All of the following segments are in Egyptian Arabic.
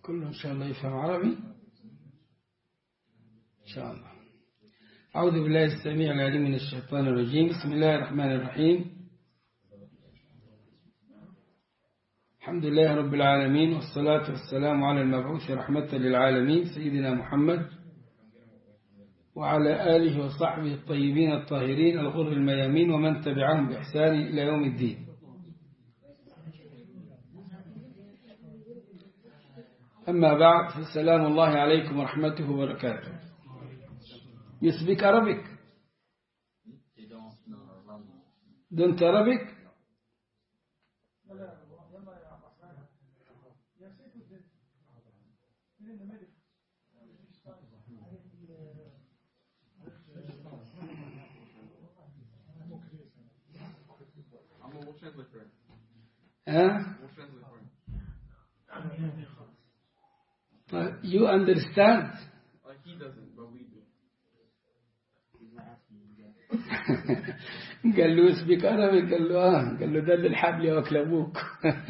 كله إن شاء الله يفهم عربي إن شاء الله أعوذ بالله السميع العليم من الشيطان الرجيم بسم الله الرحمن الرحيم الحمد لله رب العالمين والصلاة والسلام على المبعوث رحمة للعالمين سيدنا محمد وعلى آله وصحبه الطيبين الطاهرين الغر الميامين ومن تبعهم بإحسان إلى يوم الدين أما بعد فالسلام الله عليكم ورحمته وبركاته You speak Arabic? Don't Arabic? Huh? Uh, you understand? he doesn't, but we do. قال له اسبك عربي قال له اه قال له ده اللي الحبل يا واكل ابوك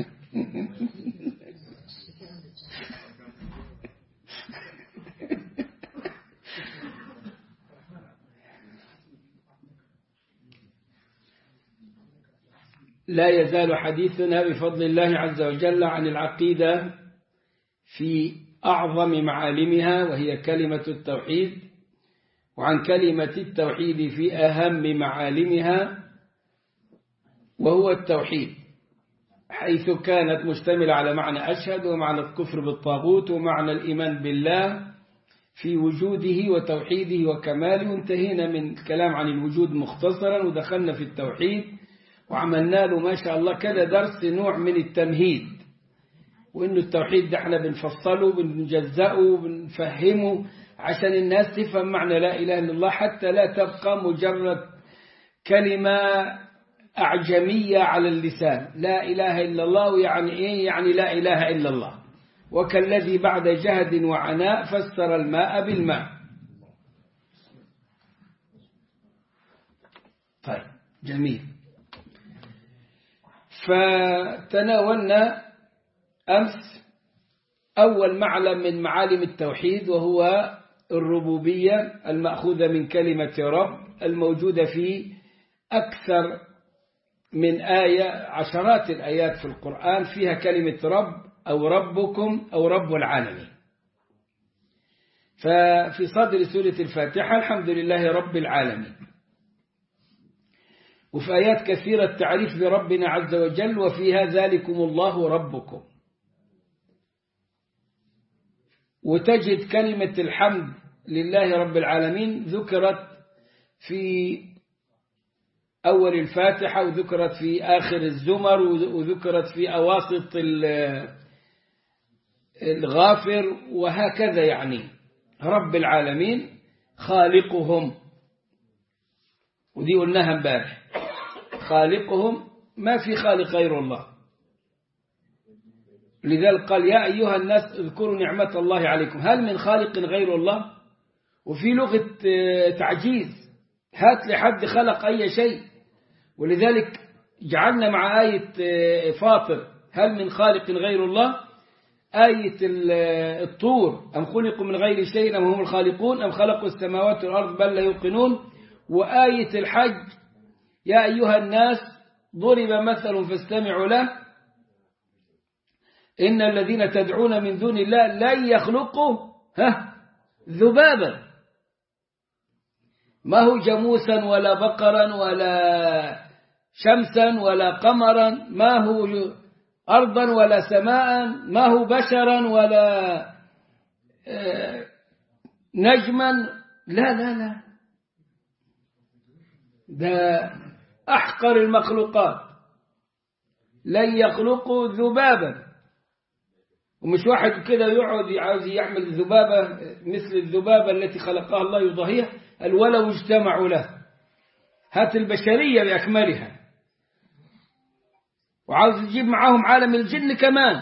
لا يزال حديثنا بفضل الله عز وجل عن العقيدة في أعظم معالمها وهي كلمة التوحيد وعن كلمة التوحيد في أهم معالمها وهو التوحيد حيث كانت مشتملة على معنى أشهد ومعنى الكفر بالطاغوت ومعنى الإيمان بالله في وجوده وتوحيده وكماله انتهينا من الكلام عن الوجود مختصرا ودخلنا في التوحيد وعملنا له ما شاء الله كذا درس نوع من التمهيد وإنه التوحيد ده احنا بنفصله بنجزأه بنفهمه عشان الناس تفهم معنى لا إله إلا الله حتى لا تبقى مجرد كلمة أعجمية على اللسان لا إله إلا الله يعني إيه يعني لا إله إلا الله وكالذي بعد جهد وعناء فسر الماء بالماء طيب جميل فتناولنا أمس أول معلم من معالم التوحيد وهو الربوبية المأخوذة من كلمة رب الموجودة في أكثر من آية عشرات الآيات في القرآن فيها كلمة رب أو ربكم أو رب العالمين ففي صدر سورة الفاتحة الحمد لله رب العالمين وفي آيات كثيرة التعريف بربنا عز وجل وفيها ذلكم الله ربكم وتجد كلمة الحمد لله رب العالمين ذكرت في أول الفاتحة وذكرت في آخر الزمر وذكرت في أواسط الغافر وهكذا يعني رب العالمين خالقهم ودي قلناها امبارح خالقهم ما في خالق غير الله لذلك قال يا أيها الناس اذكروا نعمة الله عليكم هل من خالق غير الله وفي لغة تعجيز هات لحد خلق أي شيء ولذلك جعلنا مع آية فاطر هل من خالق غير الله آية الطور أم خلقوا من غير شيء أم هم الخالقون أم خلقوا السماوات والأرض بل لا يوقنون وآية الحج يا أيها الناس ضرب مثل فاستمعوا له إن الذين تدعون من دون الله لن يخلقوا ها ذبابا ما هو جاموسا ولا بقرا ولا شمسا ولا قمرا ما هو أرضا ولا سماء ما هو بشرا ولا نجما لا لا لا ده أحقر المخلوقات لن يخلقوا ذبابا ومش واحد كده يقعد عاوز يعمل ذبابة مثل الذبابة التي خلقها الله يضاهيها قال ولو اجتمعوا له هات البشرية بأكملها وعاوز يجيب معاهم عالم الجن كمان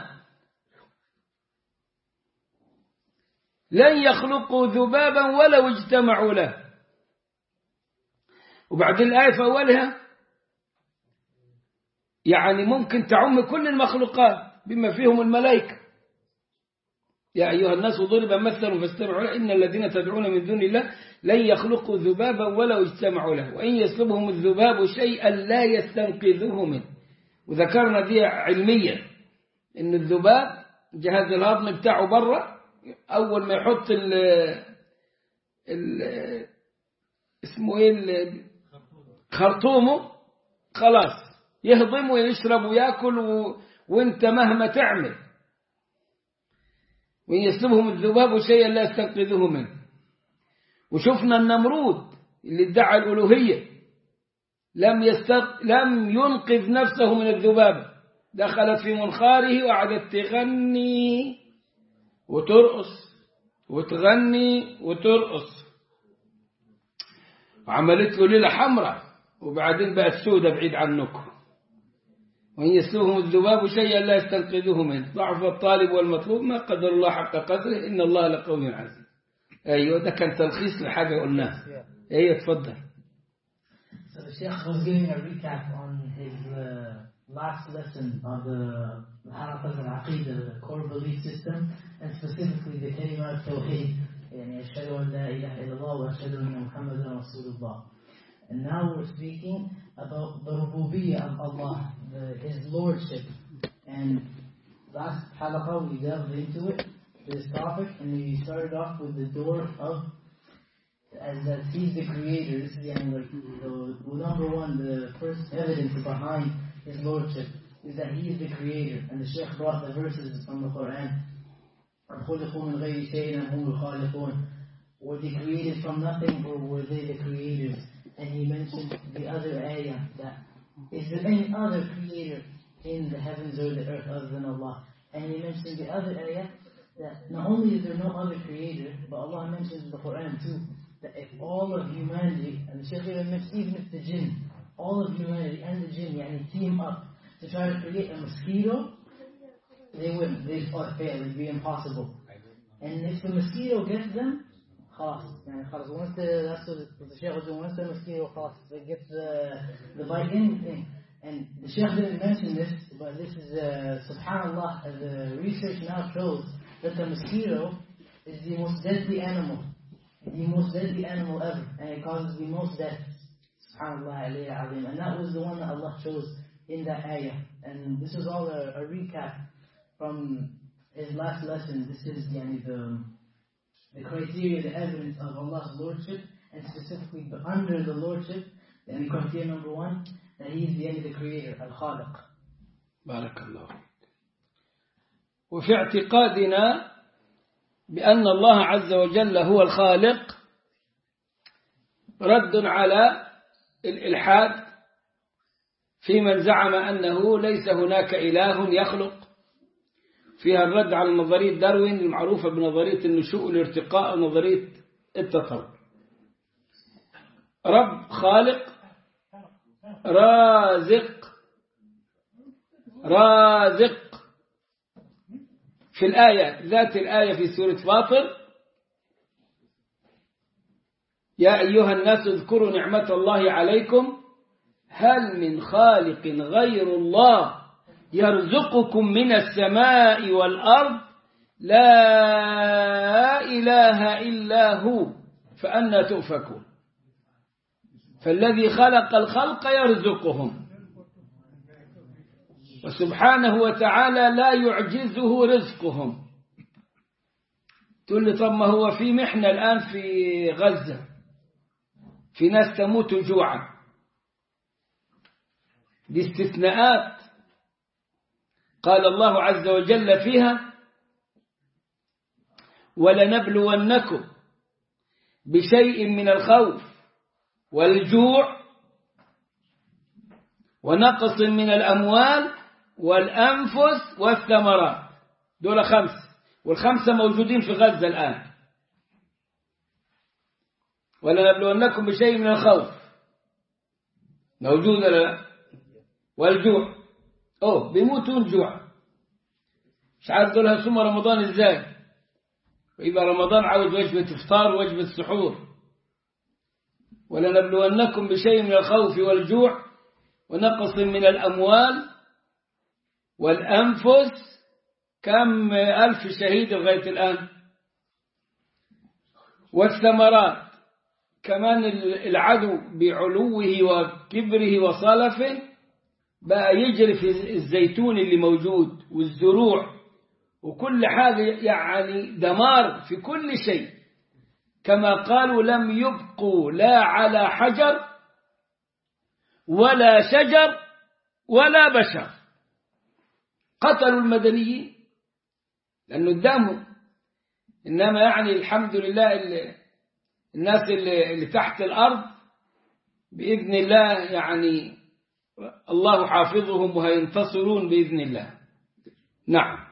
لن يخلقوا ذبابا ولو اجتمعوا له وبعدين الآية في أولها يعني ممكن تعم كل المخلوقات بما فيهم الملائكة يا أيها الناس ضرب مثل فاستمعوا له إن الذين تدعون من دون الله لن يخلقوا ذبابا ولو اجتمعوا له وإن يسلبهم الذباب شيئا لا يستنقذوه منه وذكرنا دي علميا إن الذباب جهاز الهضم بتاعه بره أول ما يحط ال ال اسمه ايه ال- خرطومه خلاص يهضم ويشرب وياكل و... وانت مهما تعمل وإن يسلبهم الذباب شيئا لا يستنقذوه منه وشفنا النمرود اللي ادعى الألوهية لم يستق... لم ينقذ نفسه من الذبابة دخلت في منخاره وقعدت تغني وترقص وتغني وترقص وعملت له ليلة حمراء وبعدين بقت سودة بعيد عنكم وإن يسلوهم الذباب شيئا لا يستنقذوه منه ضعف الطالب والمطلوب ما قدر الله حق قدره إن الله لقوي عزيز أيوة ده كان تلخيص لحاجة قلناها أيوة تفضل So the Sheikh was giving a recap on his uh, last lesson of the Haraqat al-Aqidah, the core belief system, and specifically the Kalima al-Tawheed, يعني أشهد أن لا إله إلا الله وأشهد أن محمدا رسول الله. And now we're speaking about the rububiyyah of Allah, the, His lordship. And last halaqa we delved into it, this topic, and we started off with the door of as that he's the creator. This is yani, like the, the number one, the first evidence behind his lordship is that he is the creator. And the Sheikh brought the verses from the Quran. خلقوا من غير شيء أم هم الخالقون Were they created from nothing or were they the creators? And he mentioned the other ayah that is there any other creator in the heavens or the earth other than Allah? And he mentioned the other ayah that not only is there no other creator, but Allah mentions in the Quran too that if all of humanity, and the Shaykh even mentions even if the jinn, all of humanity and the jinn yani, team up to try to create a mosquito, they wouldn't. They'd fail. It'd be impossible. And if the mosquito gets them, خلاص يعني خلاص once the that's what the Shaykh was doing once the mosquito خلاص it gets the the bite in thing and the Shaykh didn't mention this but this is uh, subhanallah the research now shows that the mosquito is the most deadly animal the most deadly animal ever and it causes the most death subhanallah alayhi azim and that was the one that Allah chose in that ayah and this is all a, a recap from his last lesson this is yani, the the criteria, the evidence of Allah's lordship, and specifically the, under the lordship, and criteria number one, that He is the end of the creator, Al-Khaliq. بارك الله فيك وفي اعتقادنا بأن الله عز وجل هو الخالق رد على الإلحاد في من زعم أنه ليس هناك إله يخلق فيها الرد على نظرية داروين المعروفة بنظرية النشوء والارتقاء ونظرية التطور رب خالق رازق رازق في الآية ذات الآية في سورة فاطر يا أيها الناس اذكروا نعمة الله عليكم هل من خالق غير الله يرزقكم من السماء والأرض لا إله إلا هو فأنا تؤفكون فالذي خلق الخلق يرزقهم وسبحانه وتعالى لا يعجزه رزقهم تقول لي طب ما هو في محنة الآن في غزة في ناس تموت جوعا دي استثناءات قال الله عز وجل فيها ولنبلونكم بشيء من الخوف والجوع ونقص من الأموال والأنفس والثمرات دول خمس والخمسة موجودين في غزة الآن ولنبلونكم بشيء من الخوف موجود لا والجوع اوه بيموتون جوع مش عارف دول هيصوموا رمضان ازاي ويبقى رمضان عاوز وجبة افطار ووجبة سحور ولنبلونكم بشيء من الخوف والجوع ونقص من الأموال والأنفس كم ألف شهيد لغاية الآن والثمرات كمان العدو بعلوه وكبره وصلفه بقى يجري في الزيتون اللي موجود والزروع وكل حاجة يعني دمار في كل شيء كما قالوا لم يبقوا لا على حجر ولا شجر ولا بشر قتلوا المدنيين لأنه قدامهم إنما يعني الحمد لله اللي الناس اللي, اللي تحت الأرض بإذن الله يعني الله حافظهم وهينتصرون بإذن الله نعم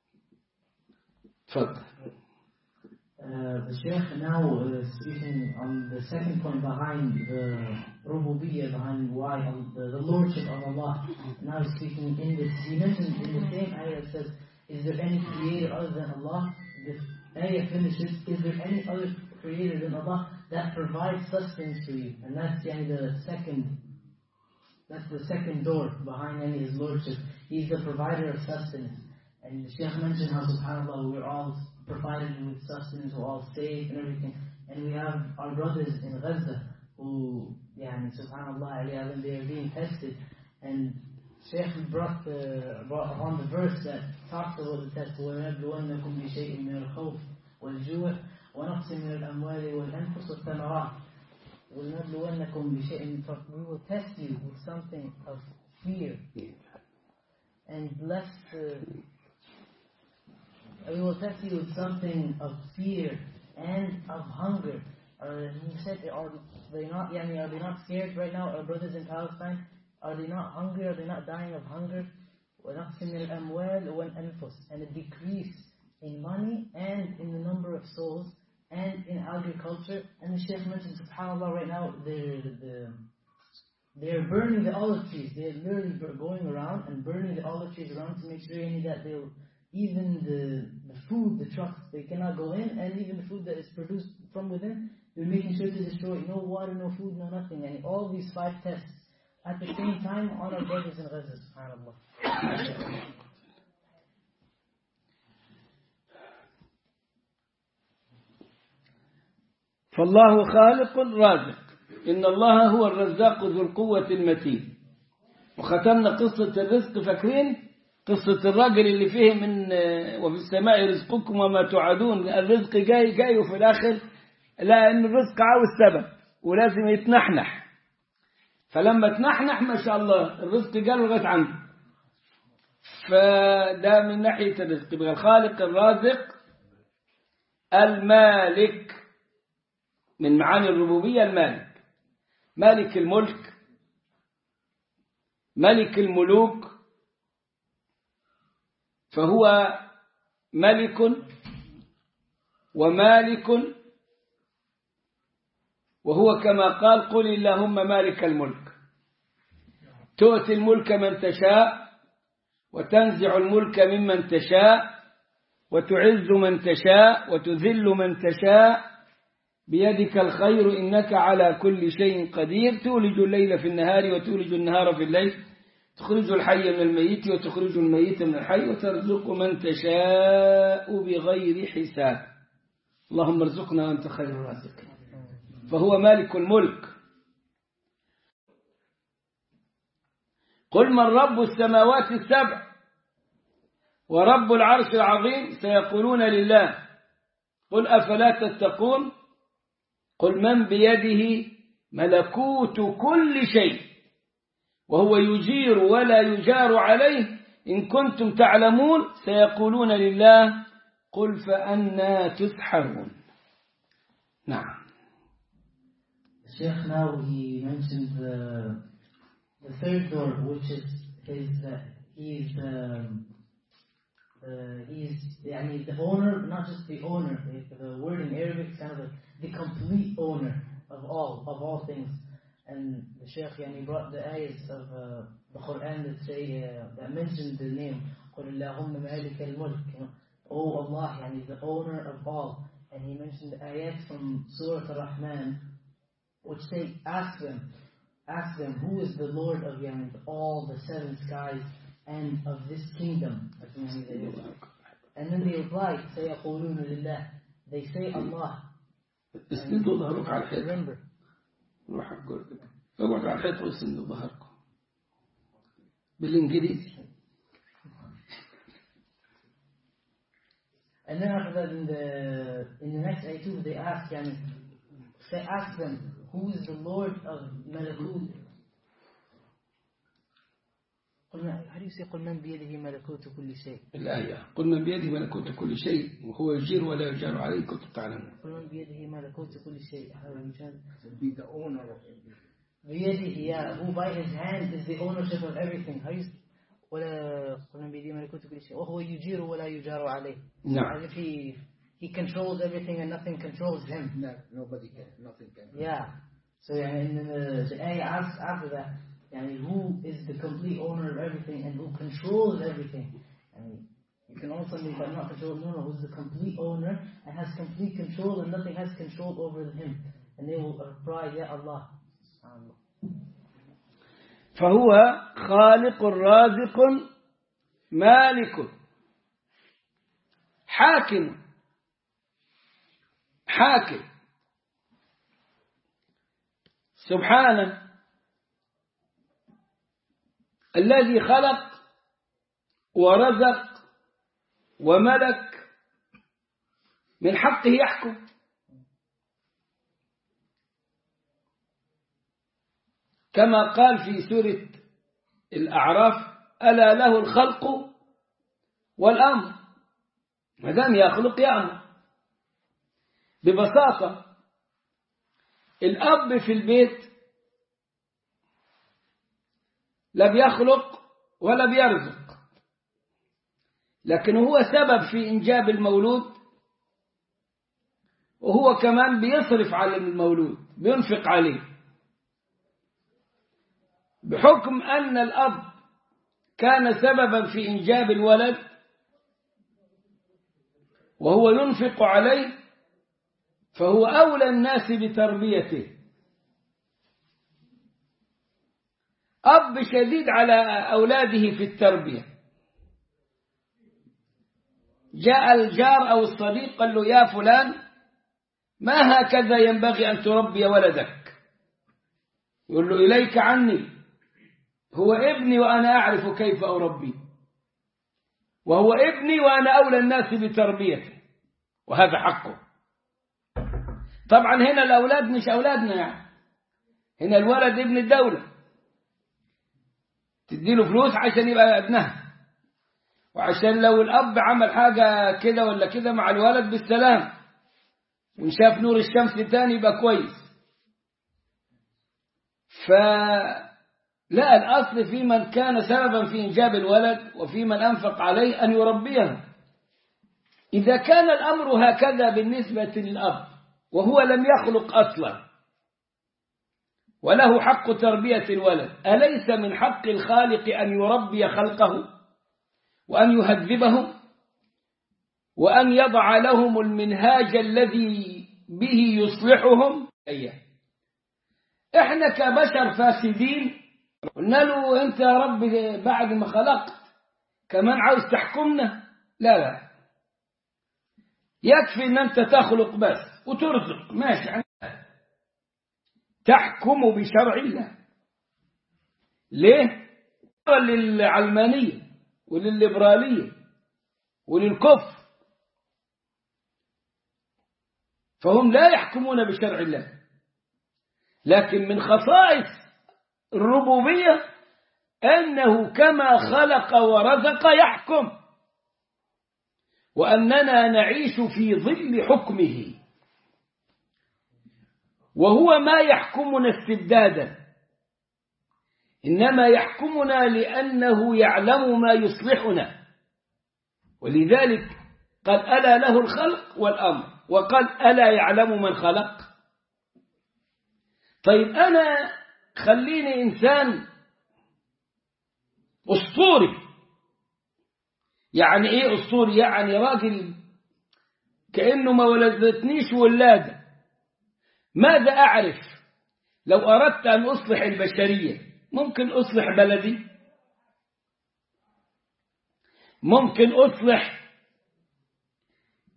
تفضل Uh, the Sheikh now uh, speaking on the second point behind the rububiyyah, behind why the, the lordship of Allah. Now he's speaking in this. He mentioned in the same ayah it says, "Is there any creator other than Allah?" The ayah finishes, "Is there any other creator than Allah that provides sustenance for you?" And that's yani, the second. That's the second door behind any His lordship. He's the provider of sustenance. And the Sheikh mentioned how, subhanAllah, we're all provided with sustenance, we're all safe and everything. And we have our brothers in Gaza who, yeah, subhanAllah, alayhi, they are being tested. And Sheikh brought, the, brought on the verse that talks about the test, وَنَبْلُوَنَّكُمْ بِشَيْءٍ مِنَ الْخَوْفِ وَالْجُوعِ وَنَقْصٍ مِنَ الْأَمْوَالِ وَالْأَنفُسِ وَالثَّمَرَاتِ وَلْنَبْلُوَنَّكُمْ بِشَيْءٍ We will test you with something of fear and bless the we will test you with something of fear and of hunger. Uh, he said, are they not, yani, are they not scared right now, our brothers in Palestine? Are they not hungry? Are they not dying of hunger? وَنَقْسٍ مِنَ الْأَمْوَالِ وَالْأَنفُسِ And a decrease in money and in the number of souls and in agriculture. And the Shaykh mentioned, subhanAllah, right now, they're, the, they're burning the olive trees. They're literally going around and burning the olive trees around to make sure any that they'll even the, the food, the trucks, they cannot go in, and even the food that is produced from within, they're making sure to destroy no water, no food, no nothing. And all these five tests at the same time on our brothers in Gaza, subhanAllah. فالله خالق رازق إن الله هو الرزاق ذو القوة المتين وختمنا قصة الرزق فاكرين قصة الراجل اللي فيه من وفي السماء رزقكم وما توعدون الرزق جاي جاي وفي الآخر لا إن الرزق عاوز سبب ولازم يتنحنح فلما تنحنح ما شاء الله الرزق جاء لغاية عنده فده من ناحية الرزق يبقى الخالق الرازق المالك من معاني الربوبية المالك مالك الملك ملك الملوك فهو ملك ومالك وهو كما قال قل اللهم مالك الملك تؤتي الملك من تشاء وتنزع الملك ممن تشاء وتعز من تشاء وتذل من تشاء بيدك الخير إنك على كل شيء قدير تولج الليل في النهار وتولج النهار في الليل تخرج الحي من الميت وتخرج الميت من الحي وترزق من تشاء بغير حساب اللهم ارزقنا وأنت خير الرازقين فهو مالك الملك قل من رب السماوات السبع ورب العرش العظيم سيقولون لله قل أفلا تتقون قل من بيده ملكوت كل شيء وهو يجير ولا يجار عليه إن كنتم تعلمون سيقولون لله قل فأنا تسحرون نعم Sheikh now he mentioned the, the third door, which is his, uh, he is the, uh, he is يعني the owner, not just the owner. The word in Arabic is kind of a, the complete owner of all of all things. And the Sheikh yani, brought the ayahs of uh, the Quran that say uh, that mentioned the name قل اللهم مالك الملك you know, Oh Allah, yani, the owner of all. And he mentioned the ayat from Surah Ar-Rahman which say, ask them, ask them, who is the Lord of Yemen, all the seven skies and of this kingdom. And then they reply, سيقولون لله. They say Allah. اسندوا ظهرك على الحيط Remember. روح أقول لك اقعد على الحيط واسندوا ظهركم بالإنجليزي And then after that, in the in the next ayah they ask, yani, they ask them, who is the Lord of Malakut? قلنا how do you say قل من بيده ملكوت كل شيء الآية قل من بيده ملكوت كل شيء وهو يجير ولا يجار عليه كنتم تعلمون قل من بيده ملكوت كل شيء هذا المثال. Be the owner of everything. بيده yeah who by his hand is the ownership of everything how you ولا قل من بيده ملكوت كل شيء وهو يجير ولا يجار عليه نعم as if he he controls everything and nothing controls him No, nobody can, nothing can. Yeah. So yeah, and then the, the ayah asks after that, yani, who is the complete owner of everything and who controls everything? And you can also make that not control, no, no, who's the complete owner and has complete control and nothing has control over him. And they will reply, Ya Allah. SubhanAllah. فهو خالق رازق مالك حاكم حاكم سبحانه الذي خلق ورزق وملك من حقه يحكم كما قال في سورة الأعراف ألا له الخلق والأمر ما دام يخلق يأمر ببساطة الأب في البيت لا بيخلق ولا بيرزق لكن هو سبب في إنجاب المولود وهو كمان بيصرف على المولود بينفق عليه بحكم أن الأب كان سببا في إنجاب الولد وهو ينفق عليه فهو أولى الناس بتربيته أب شديد على أولاده في التربية جاء الجار أو الصديق قال له يا فلان ما هكذا ينبغي أن تربي ولدك يقول له إليك عني هو ابني وأنا أعرف كيف أربيه وهو ابني وأنا أولى الناس بتربيته وهذا حقه طبعا هنا الأولاد مش أولادنا يعني هنا الولد ابن الدولة تديله فلوس عشان يبقى ابنها وعشان لو الأب عمل حاجة كده ولا كده مع الولد بالسلام ونشاف نور الشمس تاني يبقى كويس فلا الأصل في من كان سببا في إنجاب الولد وفي من أنفق عليه أن يربيه إذا كان الأمر هكذا بالنسبة للأب وهو لم يخلق أصلا وله حق تربية الولد أليس من حق الخالق أن يربي خلقه وأن يهذبهم وأن يضع لهم المنهاج الذي به يصلحهم أيه. إحنا كبشر فاسدين قلنا له أنت يا رب بعد ما خلقت كمان عاوز تحكمنا لا لا يكفي أن أنت تخلق بس وترزق ماشي تحكم بشرع الله ليه للعلمانية وللليبرالية وللكفر فهم لا يحكمون بشرع الله لكن من خصائص الربوبية أنه كما خلق ورزق يحكم وأننا نعيش في ظل حكمه وهو ما يحكمنا استبدادا إنما يحكمنا لأنه يعلم ما يصلحنا ولذلك قال ألا له الخلق والأمر وقال ألا يعلم من خلق طيب أنا خليني إنسان أسطوري يعني إيه أسطوري يعني راجل كأنه ما ولدتنيش ولادة ماذا أعرف لو أردت أن أصلح البشرية ممكن أصلح بلدي ممكن أصلح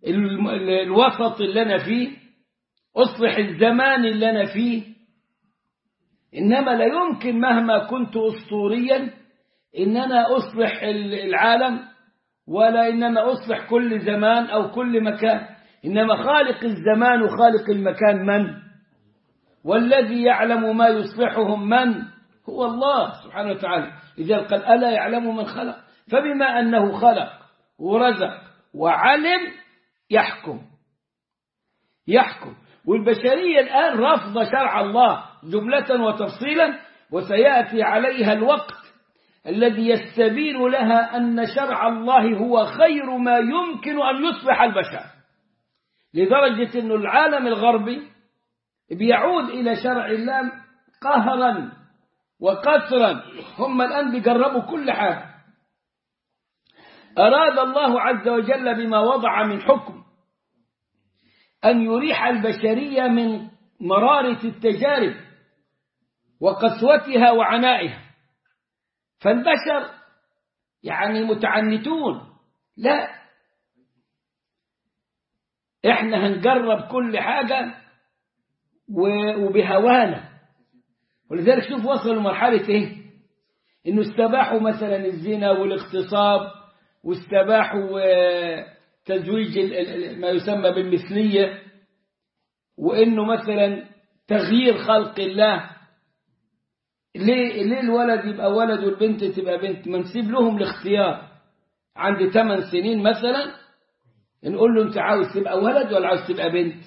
الم- ال- الوسط اللي أنا فيه أصلح الزمان اللي أنا فيه إنما لا يمكن مهما كنت أسطوريا إن أنا أصلح ال- العالم ولا إن أنا أصلح كل زمان أو كل مكان إنما خالق الزمان وخالق المكان من والذي يعلم ما يصلحهم من هو الله سبحانه وتعالى إذا قال ألا يعلم من خلق فبما أنه خلق ورزق وعلم يحكم يحكم والبشرية الآن رفض شرع الله جملة وتفصيلا وسيأتي عليها الوقت الذي يستبين لها أن شرع الله هو خير ما يمكن أن يصلح البشر لدرجة أن العالم الغربي بيعود إلى شرع الله قهرا وقسرا هم الآن بيجربوا كل حاجة أراد الله عز وجل بما وضع من حكم أن يريح البشرية من مرارة التجارب وقسوتها وعنائها فالبشر يعني متعنتون لا احنا هنجرب كل حاجة و- وبهوانا ولذلك شوف وصلوا لمرحلة ايه انه استباحوا مثلا الزنا والاغتصاب واستباحوا آه، تزويج ال- ال- ال- ما يسمى بالمثلية وانه مثلا تغيير خلق الله ليه ليه الولد يبقى ولد والبنت تبقى بنت ما نسيب لهم الاختيار عند 8 سنين مثلا نقول له انت عاوز تبقى ولد ولا عاوز تبقى بنت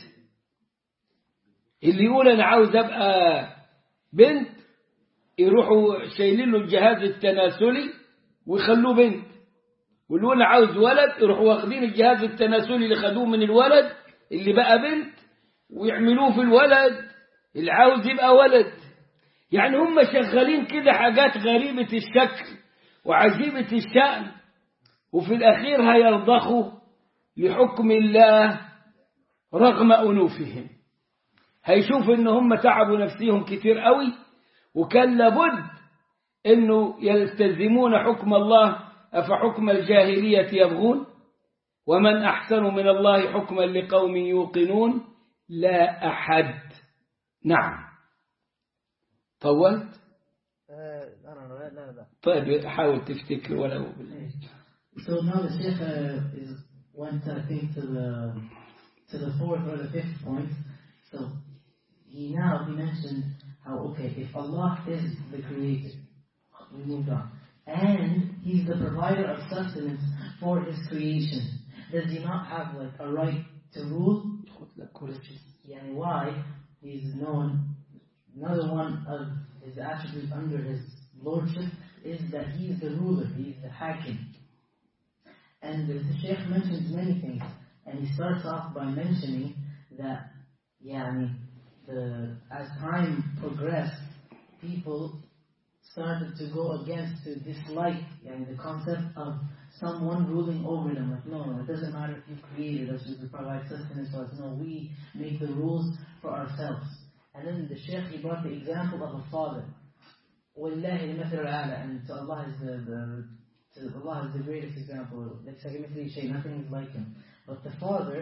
اللي يقول انا عاوز ابقى بنت يروحوا شايلين له الجهاز التناسلي ويخلوه بنت واللي يقول أنا عاوز ولد يروحوا واخدين الجهاز التناسلي اللي خدوه من الولد اللي بقى بنت ويعملوه في الولد اللي عاوز يبقى ولد يعني هم شغالين كده حاجات غريبة الشكل وعجيبة الشأن وفي الأخير هيرضخوا لحكم الله رغم أنوفهم هيشوف ان هم تعبوا نفسيهم كتير قوي وكان لابد انه يلتزمون حكم الله افحكم الجاهليه يبغون ومن احسن من الله حكما لقوم يوقنون لا احد نعم طولت لا لا لا لا لا طيب حاول تفتكر ولو So now the Sheikh uh, is went I think to the to the fourth or the fifth point. So he now he mentioned how okay if Allah is the creator, we moved on, and He's the provider of sustenance for His creation. Does He not have like a right to rule? Yani why He's known. Another one of His attributes under His lordship is that He's the ruler. He's the hakim. And the Sheikh mentions many things, and he starts off by mentioning that, yani, the, as time progressed, people started to go against, to dislike yani, the concept of someone ruling over them. Like, no, no, it doesn't matter if you created us, you provide sustenance for us. No, we make the rules for ourselves. And then the Sheikh, he brought the example of a father. وَلِلَّهِ الْمَثَلُ الْأَعْلَى And to Allah is the, the to Allah is the greatest example. Like Sagamithli Shay, nothing is like him. But the father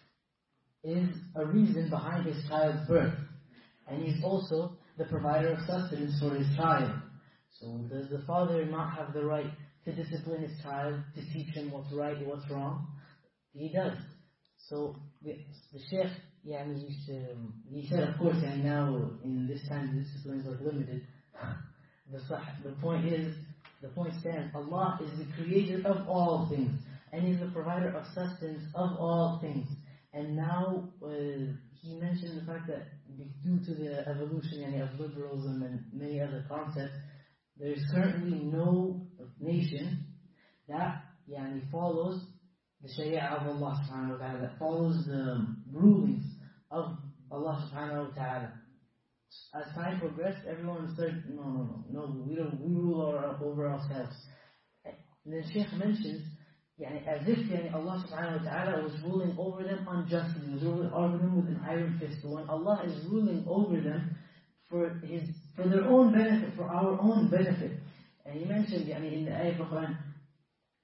is a reason behind his child's birth. And he's also the provider of sustenance for his child. So does the father not have the right to discipline his child, to teach him what's right and what's wrong? He does. So the, the Sheikh, yeah, he, used to, he said, of course, and now in this time the discipline is like limited. The, sah- the point is, the point stands, Allah is the creator of all things, and He's the provider of sustenance of all things. And now, uh, he mentioned the fact that due to the evolution yani, of liberalism and many other concepts, there is currently no nation that yani, follows the Sharia of Allah subhanahu wa ta'ala, that follows the rulings of Allah subhanahu wa ta'ala as time progressed, everyone said, no, no, no, no, we don't, we rule our, over ourselves. And then Sheikh mentions, يعني, as if يعني, Allah subhanahu wa ta'ala was ruling over them unjustly, was ruling over them with an iron fist. But when Allah is ruling over them for his, for their own benefit, for our own benefit. And he mentioned يعني, in the ayah of the Quran,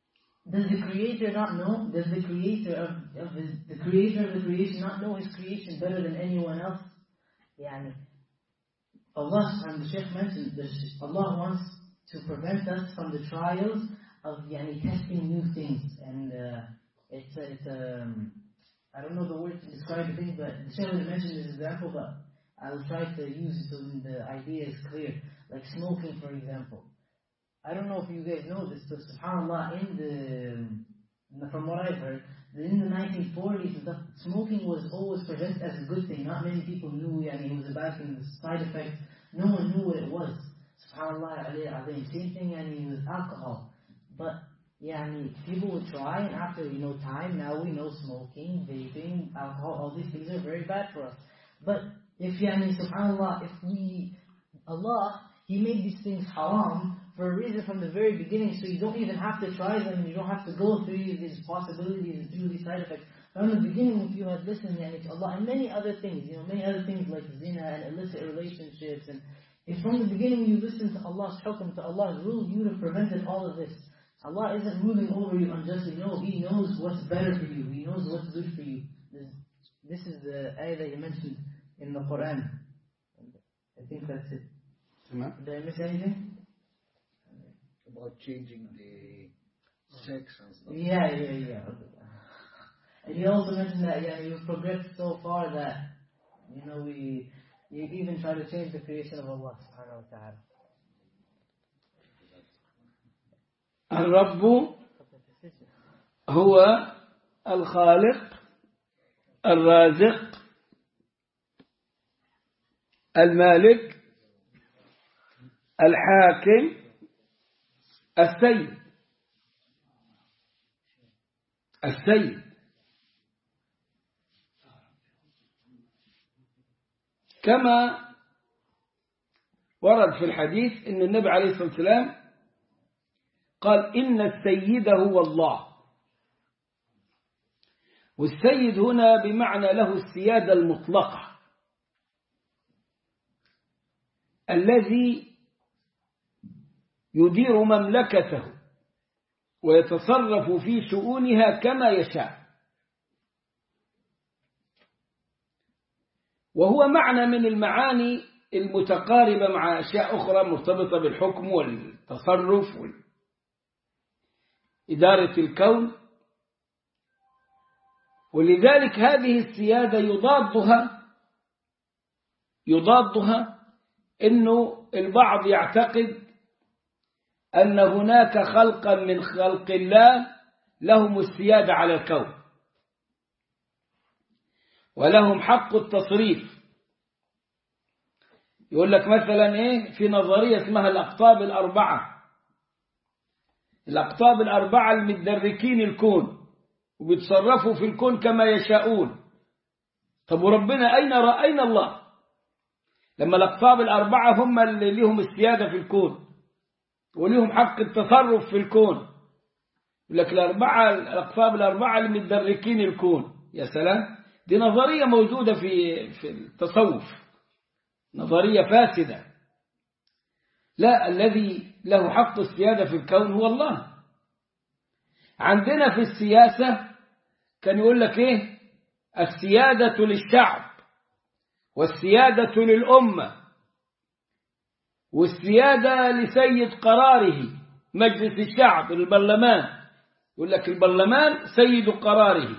Does the creator not know? Does the creator of, of his, the creator of the creation not know his creation better than anyone else? يعني Allah and the Sheikh mentioned that Allah wants to prevent us from the trials of yani, testing new things and uh, it's a, it's um, I don't know the word to describe the thing but the Sheikh has mentioned this example but I'll try to use it so the idea is clear like smoking for example I don't know if you guys know this, but subhanAllah, in the, from what I've heard, in the 1940s, the smoking was always presented as a good thing. Not many people knew yani, it was a bad thing, the side effects. No one knew what it was. SubhanAllah, alayhi same thing, and it was alcohol. But, yani, people would try, and after, you know, time, now we know smoking, vaping, alcohol, all these things are very bad for us. But, if, yani, subhanAllah, if we, Allah, He made these things haram, for a reason from the very beginning, so you don't even have to try them, and you don't have to go through these possibilities and through these side effects. From the beginning, if you had listened yani, to Allah, and many other things, you know, many other things like zina and illicit relationships, and if from the beginning you listened to Allah's hukm, to Allah's rule, you would have prevented all of this. Allah isn't ruling over you unjustly. No, He knows what's better for you. He knows what's good for you. This, this is the ayah that He mentioned in the Quran. I think that's it. Did I miss anything? about changing the sex and stuff. Yeah, yeah, yeah. And you also mentioned that yeah, you've progressed so far that you know we you even try to change the creation of Allah subhanahu wa ta'ala. الرب هو الخالق الرازق المالك الحاكم السيد السيد كما ورد في الحديث ان النبي عليه الصلاه والسلام قال ان السيد هو الله والسيد هنا بمعنى له السياده المطلقه الذي يدير مملكته ويتصرف في شؤونها كما يشاء وهو معنى من المعاني المتقاربة مع أشياء أخرى مرتبطة بالحكم والتصرف وإدارة الكون ولذلك هذه السيادة يضادها يضادها أنه البعض يعتقد أن هناك خلقا من خلق الله لهم السيادة على الكون ولهم حق التصريف يقول لك مثلا ايه في نظرية اسمها الأقطاب الأربعة الأقطاب الأربعة المتدركين الكون وبيتصرفوا في الكون كما يشاءون طب وربنا أين رأينا الله لما الأقطاب الأربعة هم اللي لهم السيادة في الكون وليهم حق التصرف في الكون يقول لك الأربعة الأقطاب الأربعة اللي متدركين الكون يا سلام دي نظرية موجودة في في التصوف نظرية فاسدة لا الذي له حق السيادة في الكون هو الله عندنا في السياسة كان يقول لك ايه السيادة للشعب والسيادة للأمة والسيادة لسيد قراره مجلس الشعب البرلمان يقول لك البرلمان سيد قراره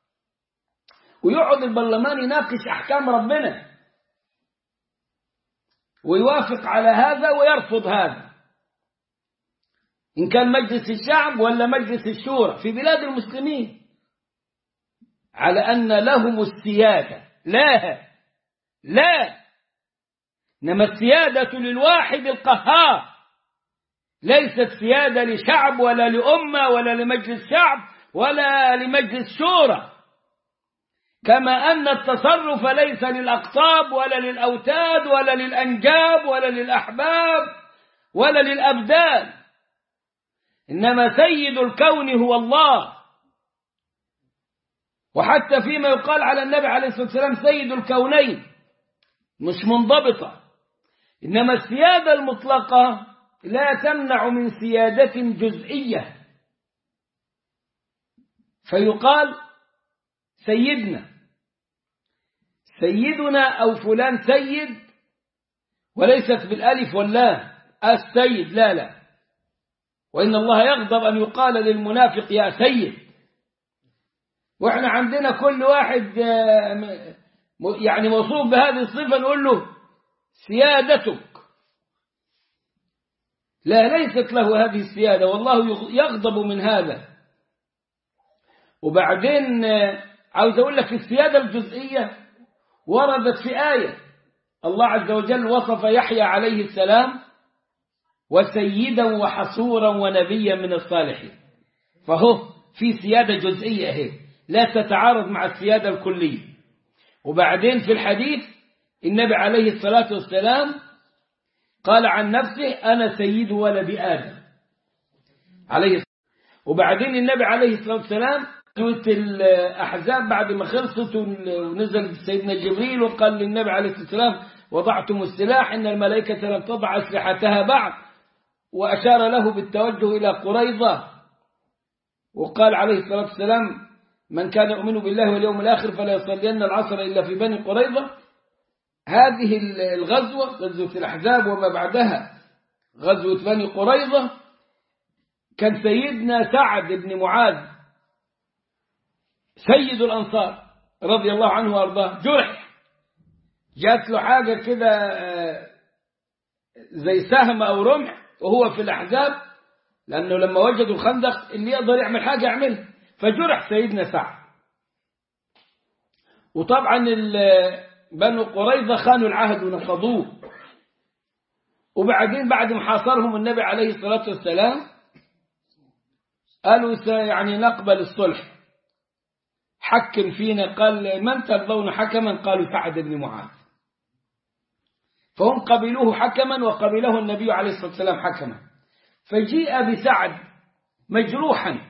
ويقعد البرلمان يناقش أحكام ربنا ويوافق على هذا ويرفض هذا إن كان مجلس الشعب ولا مجلس الشورى في بلاد المسلمين على أن لهم السيادة لا لا إنما السيادة للواحد القهار ليست سيادة لشعب ولا لأمة ولا لمجلس شعب ولا لمجلس شورى كما أن التصرف ليس للأقطاب ولا للأوتاد ولا للأنجاب ولا للأحباب ولا للأبدان إنما سيد الكون هو الله وحتى فيما يقال على النبي عليه الصلاة والسلام سيد الكونين مش منضبطة إنما السيادة المطلقة لا تمنع من سيادة جزئية فيقال سيدنا سيدنا أو فلان سيد وليست بالألف واللام السيد لا لا وإن الله يغضب أن يقال للمنافق يا سيد وإحنا عندنا كل واحد آه، م- يعني موصوف بهذه الصفة نقول له سيادتك لا ليست له هذه السيادة والله يغ- يغضب من هذا وبعدين آه، عاوز أقول لك السيادة الجزئية وردت في آية الله عز وجل وصف يحيى عليه السلام وسيدا وحصورا ونبيا من الصالحين فهو في سيادة جزئية هي لا تتعارض مع السيادة الكلية وبعدين في الحديث النبي عليه الصلاة والسلام قال عن نفسه أنا سيد ولد آدم عليه الصلاة وبعدين النبي عليه الصلاة والسلام غزوة الأحزاب بعد ما خلصت ونزل سيدنا جبريل وقال للنبي عليه الصلاة والسلام وضعتم السلاح إن الملائكة لم تضع أسلحتها بعد وأشار له بالتوجه إلى قريظة وقال عليه الصلاة والسلام من كان يؤمن بالله واليوم الآخر فلا يصلين العصر إلا في بني قريظة هذه الغزوة غزوة الأحزاب وما بعدها غزوة بني قريظة كان سيدنا سعد بن معاذ سيد الأنصار رضي الله عنه وأرضاه جرح جات له حاجة كده آه، زي سهم أو رمح وهو في الأحزاب لأنه لما وجدوا الخندق اللي يقدر يعمل حاجة يعملها فجرح سيدنا سعد وطبعا ال- بنو قريظة خانوا العهد ونقضوه وبعدين بعد ما حاصرهم النبي عليه الصلاة والسلام قالوا س- يعني نقبل الصلح حكم فينا قال من ترضون حكما قالوا سعد بن معاذ فهم قبلوه حكما وقبله النبي عليه الصلاة والسلام حكما فجيء بسعد مجروحا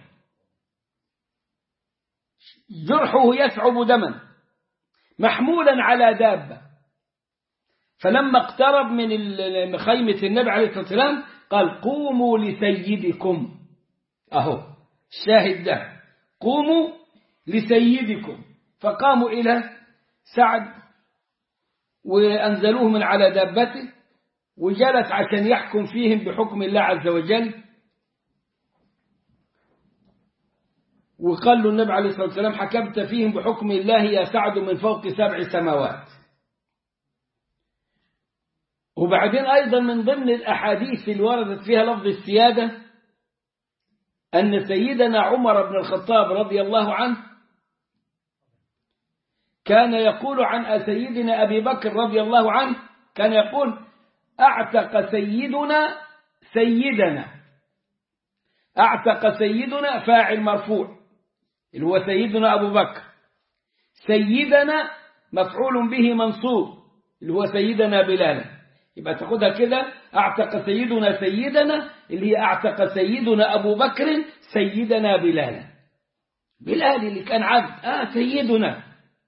جرحه يسعب دما محمولا على دابة فلما اقترب من ال- خيمة النبي عليه الصلاة والسلام قال قوموا لسيدكم أهو الشاهد ده قوموا لسيدكم فقاموا إلى سعد وأنزلوه من على دابته وجلس عشان يحكم فيهم بحكم الله عز وجل وقال له النبي عليه الصلاة والسلام حكمت فيهم بحكم الله يا سعد من فوق سبع سماوات وبعدين أيضا من ضمن الأحاديث اللي وردت فيها لفظ السيادة أن سيدنا عمر بن الخطاب رضي الله عنه كان يقول عن سيدنا أبي بكر رضي الله عنه كان يقول أعتق سيدنا سيدنا أعتق سيدنا فاعل مرفوع اللي هو سيدنا أبو بكر سيدنا مفعول به منصوب اللي هو سيدنا بلال يبقى تاخدها كده أعتق سيدنا سيدنا اللي هي أعتق سيدنا أبو بكر سيدنا بلال بلال اللي كان عبد آه سيدنا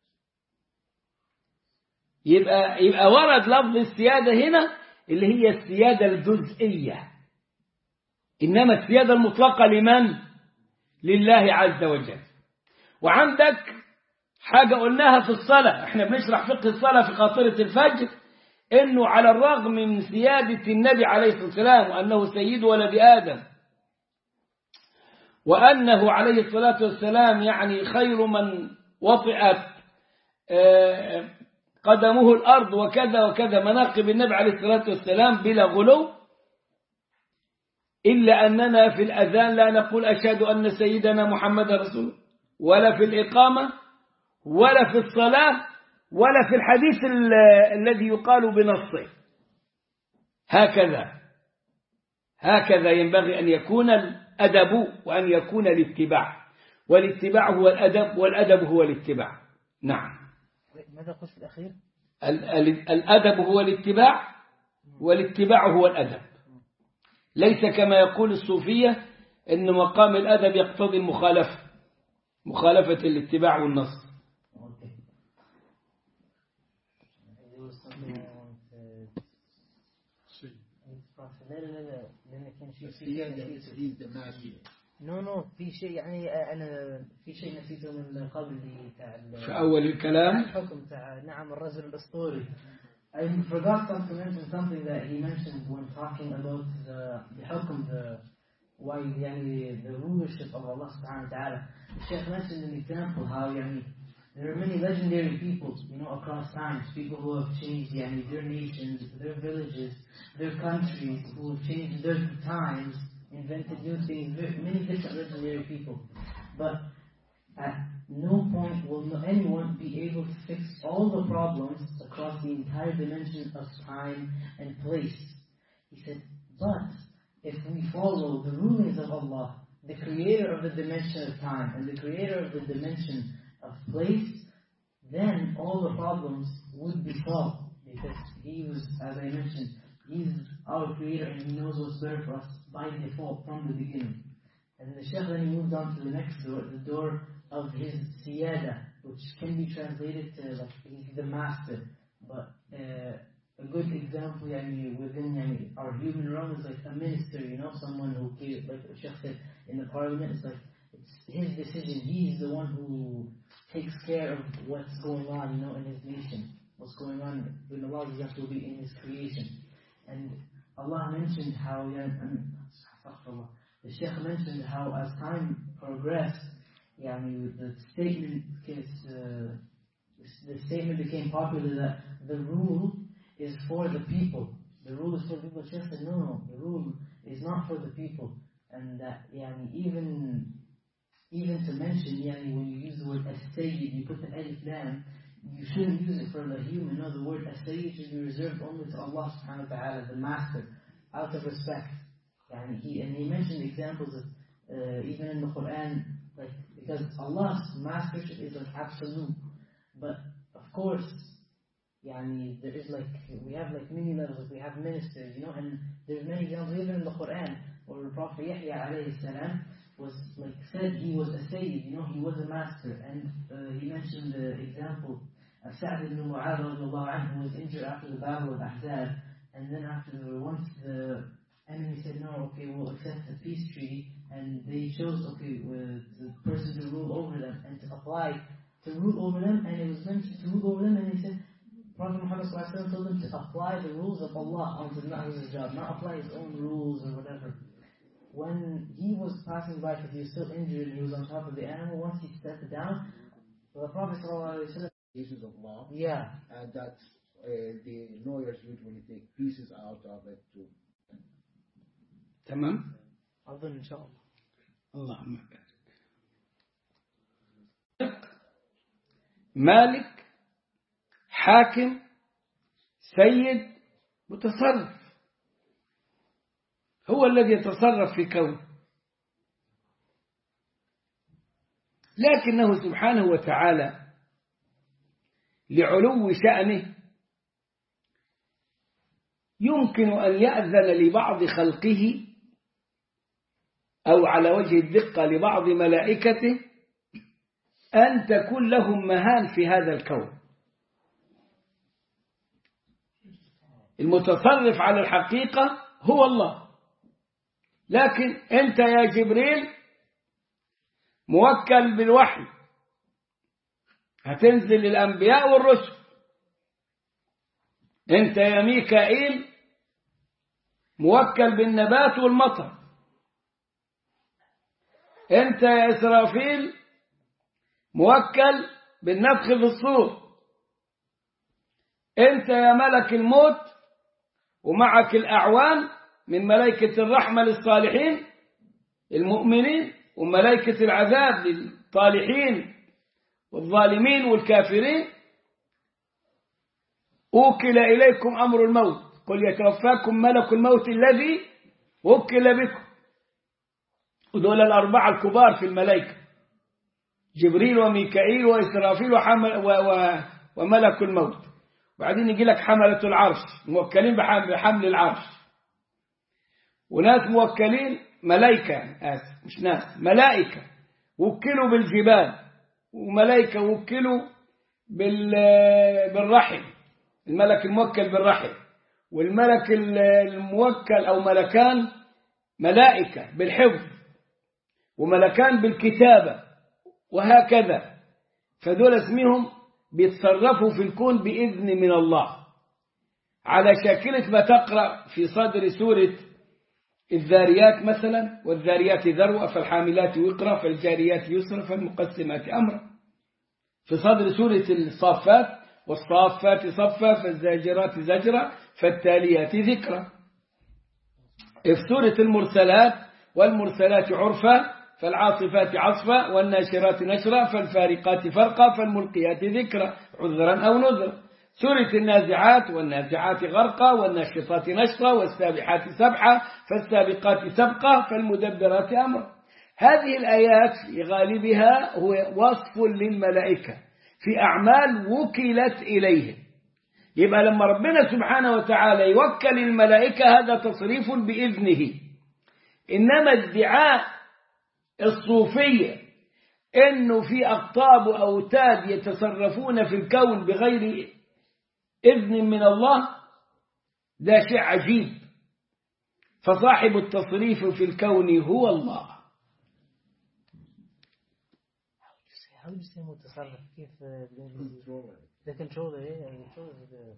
يبقى يبقى ورد لفظ السيادة هنا اللي هي السيادة الجزئية إنما السيادة المطلقة لمن؟ لله عز وجل وعندك حاجة قلناها في الصلاة احنا بنشرح فقه الصلاة في قاطرة الفجر انه على الرغم من سيادة النبي عليه الصلاة والسلام وانه سيد ولد آدم وأنه عليه الصلاة والسلام يعني خير من وطئت آه، قدمه الأرض وكذا وكذا مناقب النبي عليه الصلاة والسلام بلا غلو إلا أننا في الأذان لا نقول أشهد أن سيدنا محمد رسول الله ولا في الإقامة ولا في الصلاة ولا في الحديث ال- الذي يقال بنصه هكذا هكذا ينبغي أن يكون الأدب وأن يكون الاتباع والاتباع هو الأدب والأدب هو الاتباع نعم ماذا قلت في الأخير؟ ال- ال- الأدب هو الاتباع والاتباع هو الأدب ليس كما يقول الصوفية أن مقام الأدب يقتضي المخالفة مخالفة الاتباع والنص Okay. There was something I wanted to... See, لا لا لا لا لأن كان في the Siyada is he's the master. نو نو في شيء يعني آه، أنا في شيء نسيته من قبل تاع ال- في أول الكلام الحكم تاع نعم الرجل الأسطوري I forgot some to mention something that he mentioned when talking about the, the حكم the why يعني the rulership of Allah subhanahu wa ta'ala. The Sheikh mentioned an example how يعني there are many legendary people, you know, across times, people who have changed يعني, their nations, their villages, their countries, who have changed their times, invented new things, very, many different legendary people. But at no point will no- anyone be able to fix all the problems across the entire dimension of time and place. He said, but if we follow the rulings of Allah, the creator of the dimension of time and the creator of the dimension of place, then all the problems would be solved. Because He was, as I mentioned, He's our creator and He knows what's better for us by default from the beginning. And the Shaykh then moved on to the next door, the door of his siyada, which can be translated to like he's the master. But uh, a good example yani, within yani, our human realm is like a minister, you know, someone who gave, like the Shaykh said in the parliament, it's like it's his decision. He's the one who takes care of what's going on, you know, in his nation. What's going on in Allah's will be in his creation. And Allah mentioned how, yani, and, astaghfirullah, the Sheikh mentioned how as time progressed, يعني the statement gets, uh, the statement became popular that the rule is for the people. The rule is for the people. Sheikh said, no, no, the rule is not for the people. And that يعني even even to mention يعني when you use the word as-sayyid, you put the alif lam, you shouldn't use it for the human. No, the word as-sayyid should be reserved only to Allah subhanahu wa ta'ala, the master, out of respect. يعني he, and he mentioned examples of, uh, even in the Quran, like, because Allah's mastership is like absolute. But, of course, يعني there is like, we have like many levels, we have ministers, you know, and there's many examples even in the Quran, where the Prophet Yahya alayhi salam was like said he was a sayyid, you know, he was a master, and uh, he mentioned the example of Sa'd ibn Mu'adh radiallahu anhu, who was injured after the battle of Ahzab, and then after once the enemy said, no, okay, we'll accept the peace treaty, and they chose, okay, uh, the person to rule over them, and to apply, to rule over them, and it was mentioned to rule over them, and he said, Prophet Muhammad sallallahu alaihi wasallam told them to apply the rules of Allah onto not his job, not apply his own rules or whatever. When he was passing by, because he was still injured, and he was on top of the animal, once he stepped down, the Prophet sallallahu alaihi wasallam, Pieces of law, yeah, and that uh, the lawyers usually take pieces out of it to تمام أظن إن شاء الله. اللهم بارك مالك حاكم سيد متصرف هو الذي يتصرف في كونه لكنه سبحانه وتعالى لعلو شأنه يمكن أن يأذن لبعض خلقه أو على وجه الدقة لبعض ملائكته أن تكون لهم مهام في هذا الكون المتصرف على الحقيقة هو الله لكن أنت يا جبريل موكل بالوحي هتنزل للأنبياء والرسل أنت يا ميكائيل موكل بالنبات والمطر أنت يا إسرافيل موكل بالنفخ في الصور أنت يا ملك الموت ومعك الأعوان من ملائكة الرحمة للصالحين المؤمنين وملائكة العذاب للطالحين والظالمين والكافرين أوكل إليكم أمر الموت قل يتوفاكم ملك الموت الذي وكل بكم ودول الأربعة الكبار في الملائكة جبريل وميكائيل وإسرافيل وحمل و و وملك الموت وبعدين يجي لك حملة العرش موكلين بحمل, بحمل العرش وناس موكلين ملائكة آسف مش ناس ملائكة وكلوا بالجبال وملائكة وكلوا بال بالرحم الملك الموكل بالرحم والملك الموكل أو ملكان ملائكة بالحفظ وملكان بالكتابة وهكذا فدول اسمهم بيتصرفوا في الكون بإذن من الله على شاكلة ما تقرأ في صدر سورة الذاريات مثلا والذاريات ذروة فالحاملات وقرا فالجاريات يسرا فالمقسمات أمرا في صدر سورة الصافات والصافات صفا فالزاجرات زجرا فالتاليات ذكرا في سورة المرسلات والمرسلات عرفا فالعاصفات عصفا والناشرات نشرا فالفارقات فرقا فالملقيات ذكرا عذرا أو نذرا سورة النازعات والنازعات غرقا والناشطات نشطا والسابحات سبحا فالسابقات سبقا فالمدبرات أمرا هذه الآيات في غالبها هو وصف للملائكة في أعمال وكلت إليهم يبقى لما ربنا سبحانه وتعالى يوكل الملائكة هذا تصريف بإذنه إنما ادعاء الصوفية إنه في أقطاب وأوتاد يتصرفون في الكون بغير إذن من الله ده شيء عجيب فصاحب التصريف في الكون هو الله How do you say متصرف كيف بالإنجليزي؟ The controller, yeah, the controller the,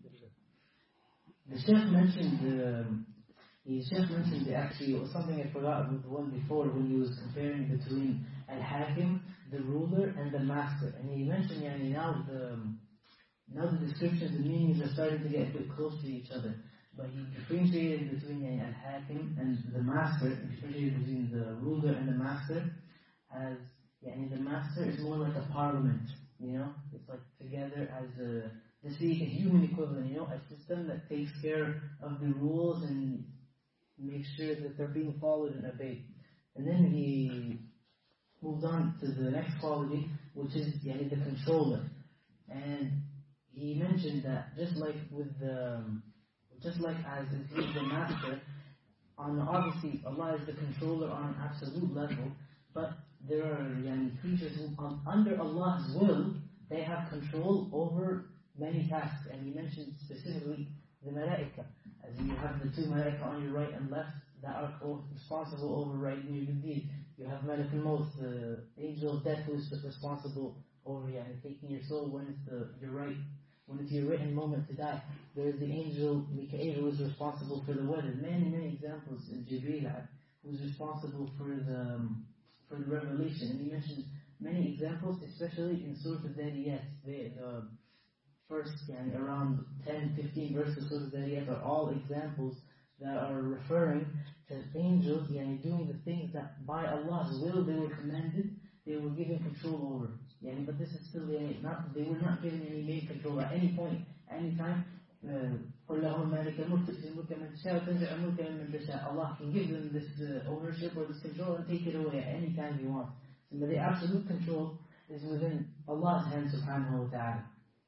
the Sheikh mentioned um, the Sheikh mentioned actually it was something I forgot with the one before when he was comparing between Al-Hakim, the ruler, and the master. And he mentioned yani, now the now the descriptions, the meanings are starting to get a bit close to each other. But he differentiated between yani, Al-Hakim and the master, he differentiated between the ruler and the master as yani, the master is more like a parliament, you know? It's like together as a let's say a human equivalent, you know, a system that takes care of the rules and makes sure that they're being followed and obeyed. And then he moved on to the next quality, which is yani, the controller. And he mentioned that just like with the, just like as if he's the master, on obviously Allah is the controller on an absolute level, but there are yani, creatures who, um, under Allah's will, they have control over many tasks. And he mentioned specifically the malaika. As you have the two malaika on your right and left that are responsible over writing your good deed. You have Malak al the angel of death who is responsible over yani, taking your soul when it's the, your right when it's your written moment to die. There is the angel Mikael who is responsible for the weather. Many, many examples in Jibreel who's responsible for the um, for the revelation. And he mentioned many examples, especially in Surah Al-Dariyat. The, the first yani, around 10, 15 verses of Surah Al-Dariyat are all examples that are referring to angels yani, doing the things that by Allah's will they were commanded, they were given control over. Yani, but this is still yani, not, they were not given any main control at any point, any time. قل لهم مالك الملك تؤتي الملك من تشاء وتنزع الملك ممن تشاء Allah can give them this uh, ownership or this control and take it away at any time He wants. But the absolute control is within Allah's hand subhanahu wa ta'ala.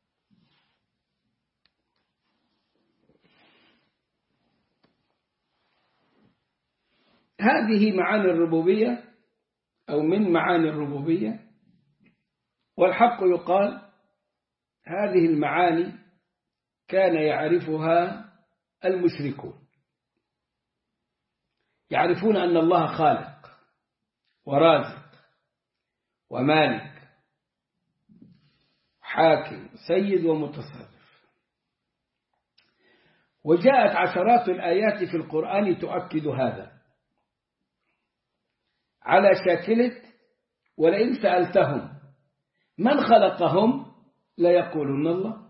هذه معاني الربوبية أو من معاني الربوبية والحق يقال هذه المعاني كان يعرفها المشركون يعرفون أن الله خالق ورازق ومالك حاكم سيد ومتصرف وجاءت عشرات الآيات في القرآن تؤكد هذا على شاكلة ولئن سألتهم من خلقهم ليقولون الله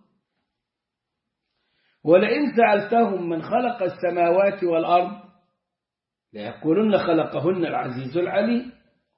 ولئن سألتهم من خلق السماوات والأرض ليقولن خلقهن العزيز العليم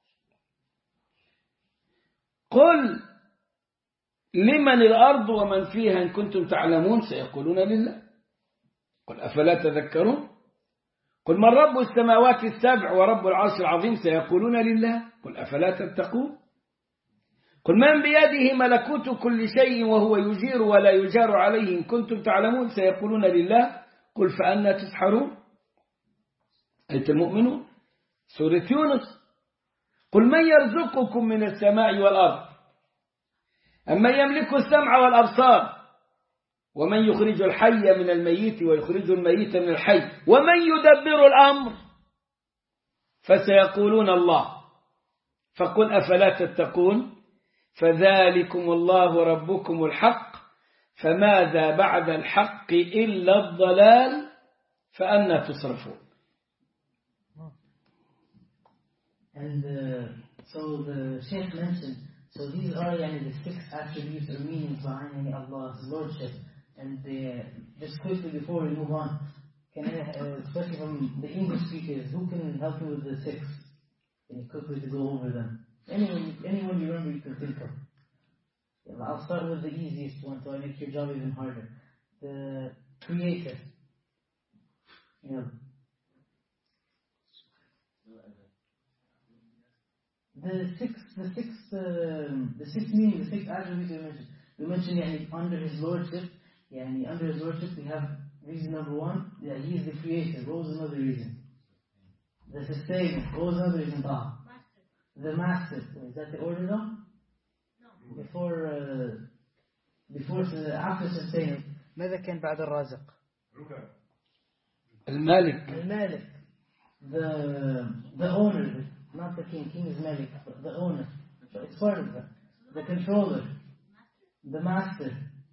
قل لمن الأرض ومن فيها إن كنتم تعلمون سيقولون لله قل أفلا تذكرون قل من رب السماوات السبع ورب العرش العظيم سيقولون لله قل أفلا تتقون قل من بيده ملكوت كل شيء وهو يجير ولا يجار عليه إن كنتم تعلمون سيقولون لله قل فأنا تسحرون أنت المؤمنون سورة يونس قل من يرزقكم من السماء والأرض أما يملك السمع والأبصار ومن يخرج الحي من الميت ويخرج الميت من الحي ومن يدبر الأمر فسيقولون الله فقل أفلا تتقون فذلكم الله ربكم الحق فماذا بعد الحق إلا الضلال فأنا تصرفون And uh, so the Sheikh mentioned, so these are yani, the six attributes or meanings behind yani, Allah's Lordship. And uh, just quickly before we move on, can I, uh, especially from the English speakers, who can help me with the six? Can you quickly to go over them? Anyone, anyone you remember you can think of. Yeah, I'll start with the easiest one so I make your job even harder. The Creator. Yeah. The six, the six, um, the six meanings, the six attributes we mentioned. We mentioned yani, under His Lordship, yani, under His Lordship we have reason number one, that He is the Creator. What was another reason? The Sustainer. What was another reason? Ah. The Master. Is that the order though? Before, uh, before, after Sustainer. ماذا كان بعد الرازق؟ الملك المالك. The, the owner, not the king, king is Malik, but the owner. So it's part of that. The controller, the master,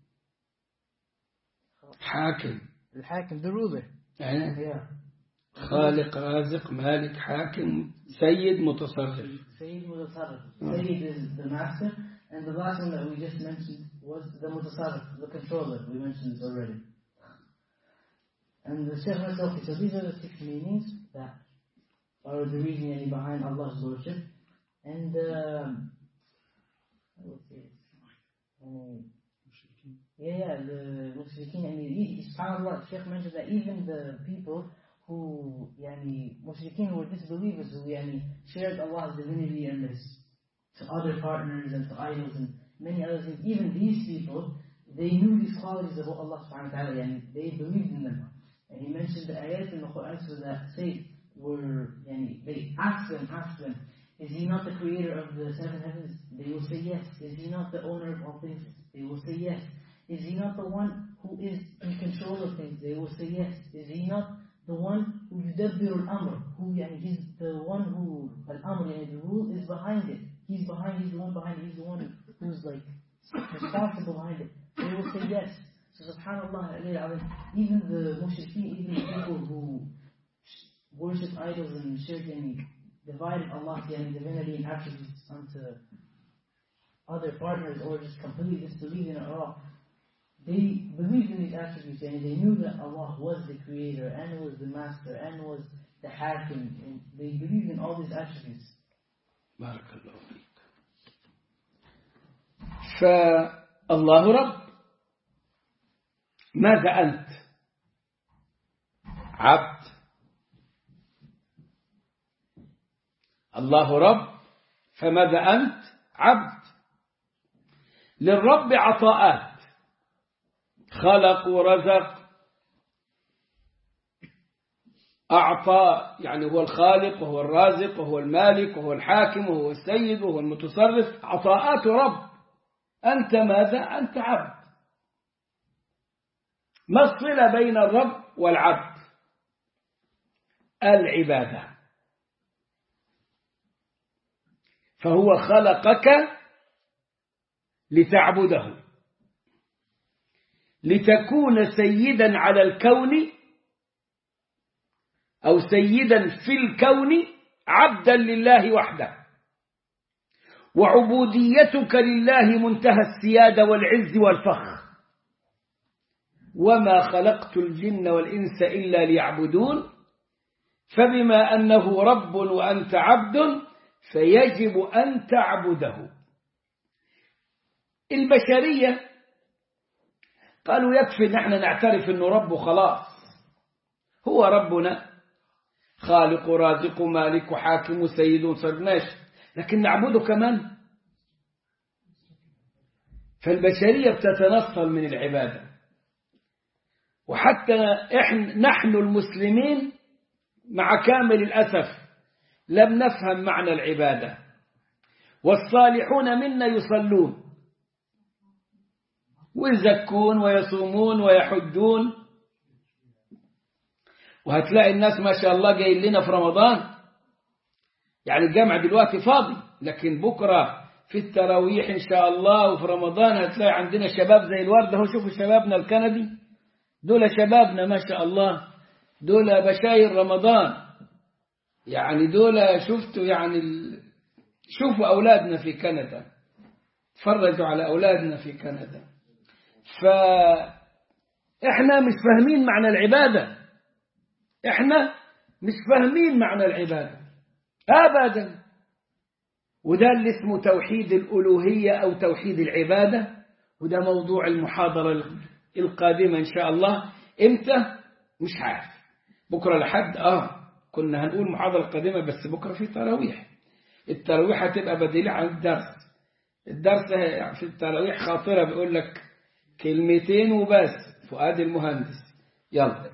حاكم الحاكم, the ruler. يعني Yeah. خالق رازق مالك حاكم سيد متصرف Sayyid Mutasarrif. Sayyid is the master, and the last one that we just mentioned was the Mutasarrif, the controller. We mentioned this already. And the Shaykh himself, so these are the six meanings that are the reason yani, behind Allah's Lordship. And, um, I would say, um, yeah, yeah, the Mushrikeen, and he, subhanAllah, Shaykh mentioned that even the people who, yani, Mushrikeen who were disbelievers, who yani, shared Allah's divinity and this to other partners and to idols and many other things, even these people, they knew these qualities of Allah subhanahu wa ta'ala and they believed in them. And he mentioned the ayat in the Quran so that say were yani, they asked them, asked them, is he not the creator of the seven heavens? They will say yes. Is he not the owner of all things? They will say yes. Is he not the one who is in control of things? They will say yes. Is he not the one who yudabbiru al-amr? Who, yani, he's the one who, al-amr, yani, the rule is behind it. He's behind, he's the one behind it. He's the one who's like responsible behind it. They will say yes. So subhanAllah, alayhi alayhi, even the mushrikeen, even the people who worship idols and shirk and divided Allah's yani, divinity and attributes unto other partners or just completely disbelieve in it all, they believed in these attributes and they knew that Allah was the creator and was the master and was the hakim and they believed in all these attributes. بارك الله فيك فالله رب ماذا أنت عبد الله رب فماذا أنت عبد للرب عطاءات خلق ورزق أعطى يعني هو الخالق وهو الرازق وهو المالك وهو الحاكم وهو السيد وهو المتصرف عطاءات رب أنت ماذا؟ أنت عبد ما الصلة بين الرب والعبد العبادة فهو خلقك لتعبده لتكون سيدا على الكون أو سيدا في الكون عبدا لله وحده وعبوديتك لله منتهى السيادة والعز والفخر وما خلقت الجن والإنس إلا ليعبدون فبما أنه رب وأنت عبد فيجب أن تعبده البشرية قالوا يكفي ان احنا نعترف انه رب خلاص هو ربنا خالق رازق مالك حاكم سيد صرناش لكن نعبده كمان فالبشرية بتتنصل من العبادة وحتى إحنا نحن المسلمين مع كامل الأسف لم نفهم معنى العبادة والصالحون منا يصلون ويزكون ويصومون ويحجون وهتلاقي الناس ما شاء الله جايين لنا في رمضان يعني الجامع دلوقتي فاضي لكن بكرة في التراويح إن شاء الله وفي رمضان هتلاقي عندنا شباب زي الورد اهو شوفوا شبابنا الكندي دول شبابنا ما شاء الله دول بشاير رمضان يعني دول شفتوا يعني ال... شوفوا أولادنا في كندا تفرجوا على أولادنا في كندا فإحنا مش فاهمين معنى العبادة إحنا مش فاهمين معنى العبادة أبدا وده اللي اسمه توحيد الألوهية أو توحيد العبادة وده موضوع المحاضرة القادمة إن شاء الله إمتى مش عارف بكرة لحد آه كنا هنقول محاضرة قادمة بس بكرة في تراويح التراويح هتبقى بديلة عن الدرس الدرس في التراويح خاطرة بيقول لك كلمتين وبس فؤاد المهندس يلا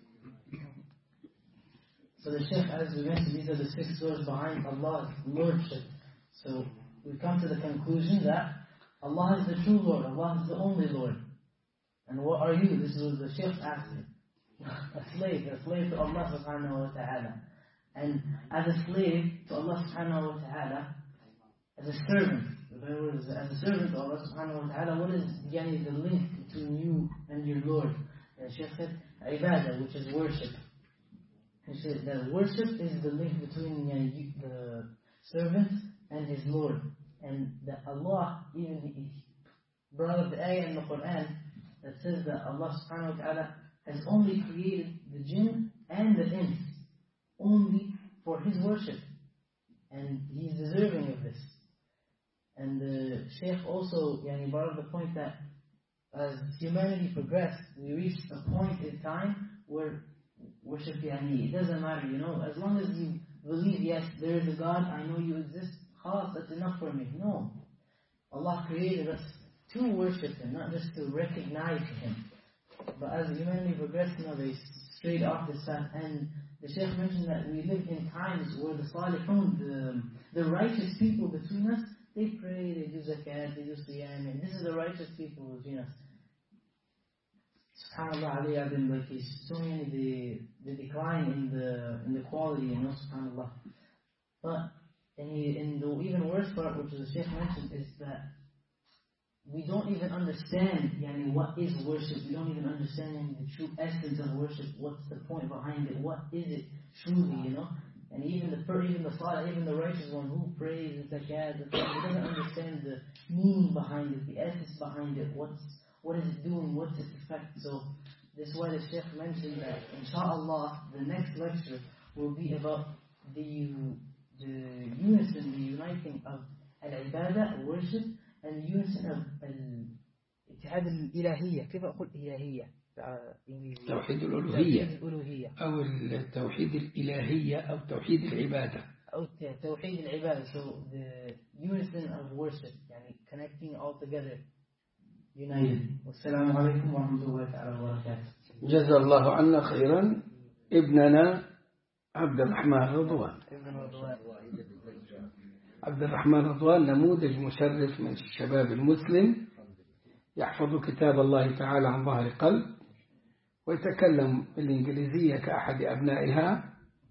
So the Sheikh, as we mentioned, these are the six words behind Allah's Lordship. So we come to the conclusion that Allah is the true Lord, Allah is the only Lord. And what are you? This is what the Sheikh asking. a slave, a slave to Allah subhanahu wa ta'ala. And as a slave to Allah subhanahu wa ta'ala, as a servant, as a servant to Allah subhanahu wa ta'ala, what is yani, the link between you and your Lord? The Sheikh said, ibadah, which is worship. He said that worship is the link between yani, the servant and his Lord. And that Allah even he brought up the ayah in the Quran that says that Allah subhanahu wa ta'ala has only created the jinn and the ins only for his worship. And he is deserving of this. And the Shaykh also yani, brought up the point that as humanity progressed, we reached a point in time where worship yani, it doesn't matter, you know, as long as you believe, yes, there is a God, I know you exist, khalas, that's enough for me. No. Allah created us to worship Him, not just to recognize Him. But as humanity progressed, you know, they strayed off this path. And the Shaykh mentioned that we live in times where the salihun, the, the righteous people between us, they pray, they do zakat, they do siyam, and this is the righteous people between us. Subhanallah, Ali Abdul like he's showing the the decline in the in the quality, you know, subhanallah. But and he, and the even worse part, which the Shaykh mentioned, is that we don't even understand yani, what is worship. We don't even understand yani, the true essence of worship. What's the point behind it? What is it truly, you know? And even the even the salah, even the righteous one who prays and zakat, the he doesn't understand the meaning behind it, the essence behind it. What's what is it doing? What's its effect? So this is why the Sheikh mentioned that, inshallah, the next lecture will be about the the unison, the uniting of al-ibadah, worship, and the unison of اتحاد الإلهية كيف أقول إلهية توحيد الألوهية الألوهية أو التوحيد الإلهية أو توحيد العبادة أو توحيد العبادة so the unison of worship يعني connecting all together united والسلام عليكم ورحمة الله تعالى وبركاته جزا الله عنا خيرا ابننا عبد الرحمن رضوان ابن رضوان عبد الرحمن رضوان نموذج مشرف من الشباب المسلم يحفظ كتاب الله تعالى عن ظهر قلب ويتكلم الإنجليزية كأحد أبنائها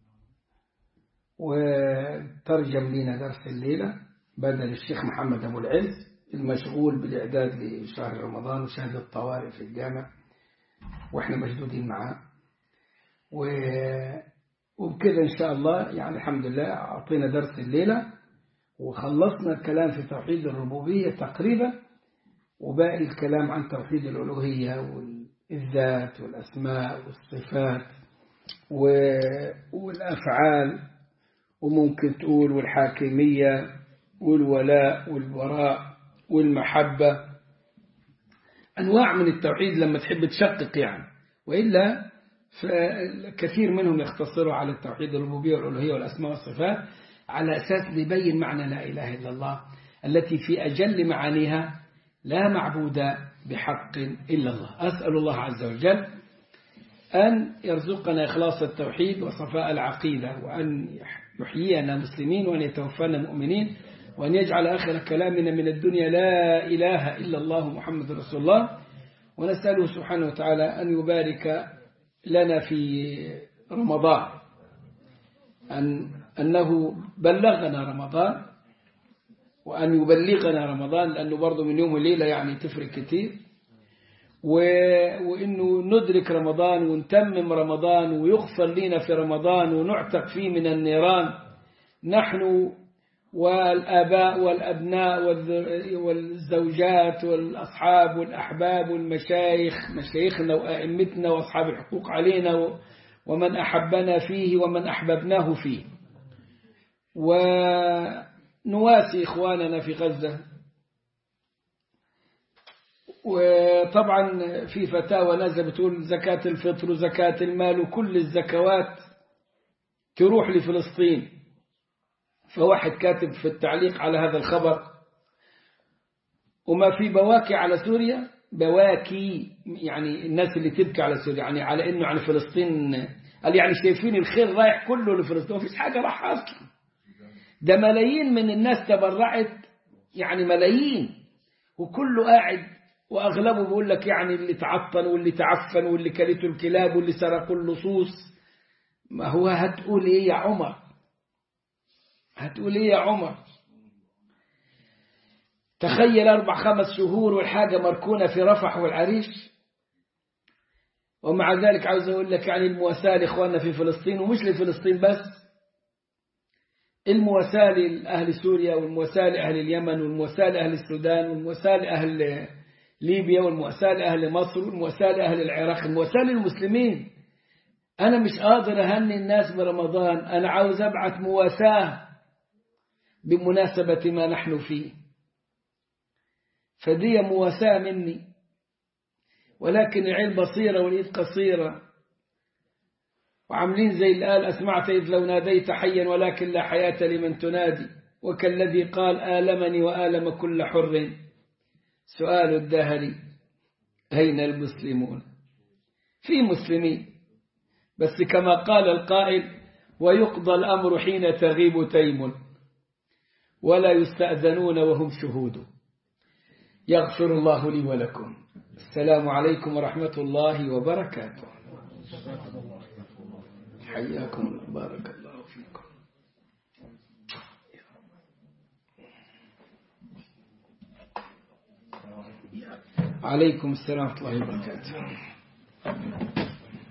وترجم لنا درس الليلة بدل الشيخ محمد أبو العز المشغول بالإعداد لشهر رمضان وشهادة الطوارئ في الجامع وإحنا مشدودين معاه و... وبكده إن شاء الله يعني الحمد لله أعطينا درس الليلة وخلصنا الكلام في توحيد الربوبية تقريبا وباقي الكلام عن توحيد الألوهية والذات والأسماء والصفات والأفعال وممكن تقول والحاكمية والولاء والبراء والمحبة أنواع من التوحيد لما تحب تشقق يعني وإلا كثير منهم يختصروا على التوحيد الربوبية والألوهية والأسماء والصفات على أساس ليبين معنى لا إله إلا الله التي في أجل معانيها لا معبود بحق إلا الله أسأل الله عز وجل أن يرزقنا إخلاص التوحيد وصفاء العقيدة وأن يحيينا مسلمين وأن يتوفانا مؤمنين وأن يجعل آخر كلامنا من الدنيا لا إله إلا الله محمد رسول الله ونسأله سبحانه وتعالى أن يبارك لنا في رمضان أن أنه بلغنا رمضان وأن يبلغنا رمضان لأنه برضه من يوم وليلة يعني تفرق كتير و... وإنه ندرك رمضان ونتمم رمضان ويغفر لنا في رمضان ونعتق فيه من النيران نحن والآباء والأبناء والذ- والزوجات والأصحاب والأحباب والمشايخ مشايخنا وأئمتنا وأصحاب الحقوق علينا و- ومن أحبنا فيه ومن أحببناه فيه ونواسي إخواننا في غزة وطبعا في فتاوى نازل بتقول زكاة الفطر وزكاة المال وكل الزكوات تروح لفلسطين فواحد كاتب في التعليق على هذا الخبر وما في بواكي على سوريا بواكي يعني الناس اللي تبكي على سوريا يعني على انه يعني فلسطين قال يعني شايفين الخير رايح كله لفلسطين مفيش حاجه راح اصلا ده ملايين من الناس تبرعت يعني ملايين وكله قاعد واغلبه بيقول لك يعني اللي تعطل واللي تعفن واللي كلته الكلاب واللي سرقوا اللصوص ما هو هتقول ايه يا عمر هتقول ايه يا عمر تخيل أربع خمس شهور والحاجة مركونة في رفح والعريش ومع ذلك عاوز أقول لك يعني المواساة لإخواننا في فلسطين ومش لفلسطين بس المواساة لأهل سوريا والمواساة لأهل اليمن والمواساة لأهل السودان والمواساة لأهل ليبيا والمواساة لأهل مصر والمواساة لأهل العراق المواساة للمسلمين أنا مش قادر أهني الناس برمضان أنا عاوز أبعث مواساة بمناسبة ما نحن فيه فدي مواساة مني ولكن العين بصيرة والإيد قصيرة وعاملين زي اللي قال أسمعت إذ لو ناديت حيا ولكن لا حياة لمن تنادي وكالذي قال آلمني وآلم كل حر سؤال الدهر أين المسلمون في مسلمين بس كما قال القائل ويقضى الأمر حين تغيب تيم ولا يستأذنون وهم شهود يغفر الله لي ولكم السلام عليكم ورحمة الله وبركاته حياكم الله بارك الله فيكم عليكم السلام ورحمة الله وبركاته